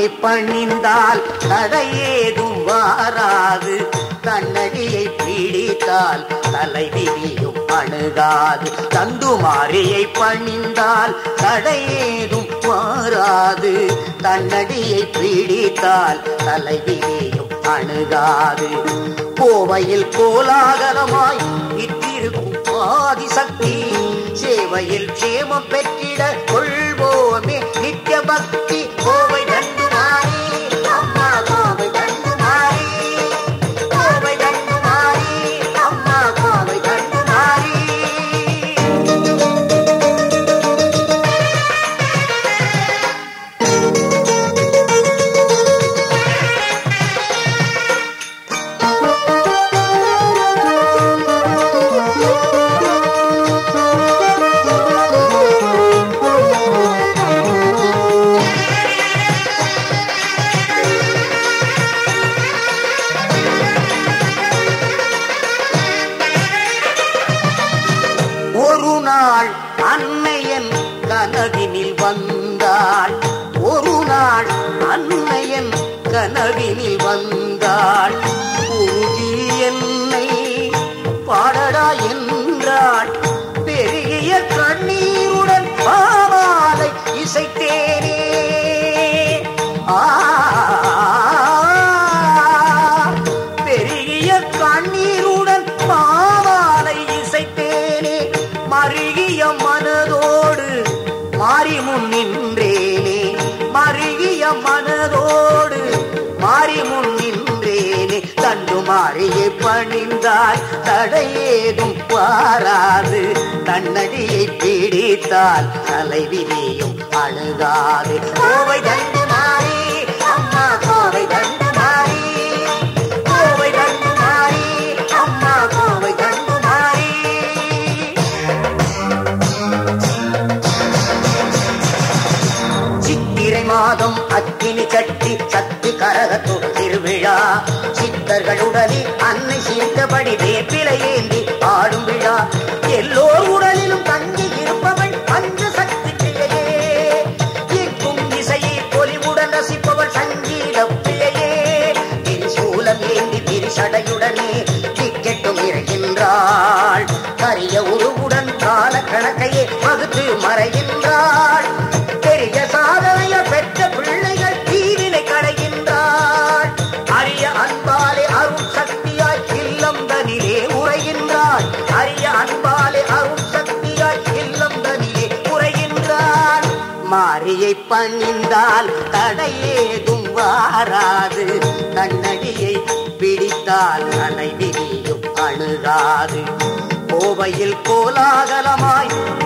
பணிந்தால் தடையேதும் வாராது கண்ணடியை பிடித்தால் தலைவிதியும் அணுகாது தந்துமாரியை பணிந்தால் தடையேதும் மாறாது கண்ணடியை பிடித்தால் தலைவிதியும் அணுகாது கோவையில் கோலாகலமாய் இட்டிருக்கும் ஆதிசக்தி சேவையில் சேமம் பெற்றிட கொள்வோமே நித்திய பக்தி கோவை தண்டுமாரி அம்மா கோவை தண்டுமாரி கோவை தண்டுமாரி அம்மா கோவை தண்டுமாரி ஒரு நாள் அன்னையன் கனவினில் வந்தாள் ஒரு நாள் அன்னையன் கனவினில் வந்தாள் உருகி என்னை பாடடா என்றாள் பெருகிய கண்ணீருடன் பாவாலை இசைத்தேனே ஆ பெருகிய கண்ணீருடன் பாவாலை இசைத்தேனே மருகிய மனதோடு மாறி முன் நின்றேனே மருகிய மனதோடு மாறி முன் நின்றேனே தண்டு மாறியை பணிந்தாய் தடையேதும் பாராது தன்னடியை பிடித்தால் தலைவிதியும் அழுகாது கோவை தண்டு மாறி அம்மா கோவை தண்டு மாறி கோவை தண்டு மாறி அம்மா கோவை தண்டு மாறி சித்திரை மாதம் அக்கினி கட்டி சத்து கரகத்தோடு திருவிழா சித்தர்களுடலில் அன்னை சீர்த்தபடி வேப்பிலை ஏந்தி ஆடும் விழா எல்லோர் உடலிலும் தங்கி இருப்பவள் பஞ்ச சக்தி பிள்ளையே கேட்கும் இசையை பொலிவுடன் ரசிப்பவள் சங்கீத பிள்ளையே திரிசூலம் ஏந்தி திரிசடையுடனே திக்கெட்டும் இருக்கின்றாள் கரிய உருவுடன் கால கணக்கையே வகுத்து மறைகின்றாள் பெரிய சாதனைய பெற்ற பிள்ளைகள் தீவினை கடைகின்றாள் அரிய அன்பாலே அருள் சக்தியாய் இல்லம் தனிலே உரைகின்றாள் அரிய அன்பாலே அருள் சக்தியாய் இல்லம் தனிலே உரைகின்றாள் மாரியை பணிந்தால் தடையேதும் வாராது கண்ணடியை பிடித்தால் அலை விதியும் அணுகாது கோவையில் கோலாகலமாய்